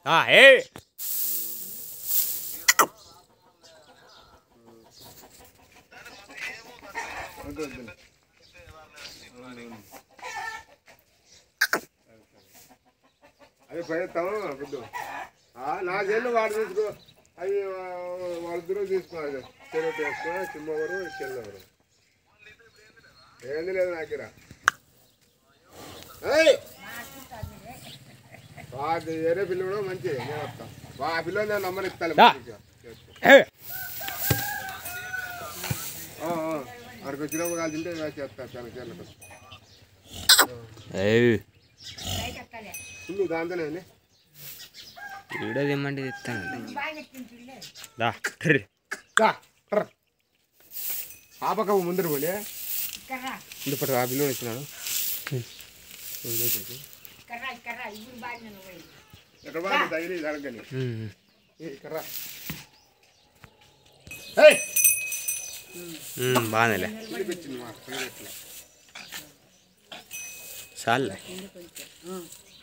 ఆ, ఏ వద్దు వద్దు అది ప్రయత్నం వద్దు ఆ, నా చెల్లు వాడు తీసుకో అవి వాళ్ళిద్దరూ తీసుకోవాలి చెరువు వేసుకో చిమ్మవరు చెల్లెవరు ఏంది లేదు నాకు ఇక్కడ. ఏయ్ వాడు వేరే పిల్ల కూడా మంచి నేను వస్తా వా ఆ పిల్ల నేను నంబర్ ఇస్తాను దా. ఏ అక్కడికి వచ్చినప్పుడు కాదు తింటే చేస్తా చాలా చేయాలి ఏయ్ ఫుల్ దాంతోనే వీడియో తెమ్మంటే తెస్తాను దా ట్రి. ఆపక ముందర పోలే ఇందుపటి ఆ పిల్లలు వచ్చినాడు ఎక్కడ బాగా తగిలి జరగని ఉమ్. ఇక్కడ ఉమ్, బాగానేలే ఇంటికి వచ్చింది మా పిల్లలు వచ్చింది చాలే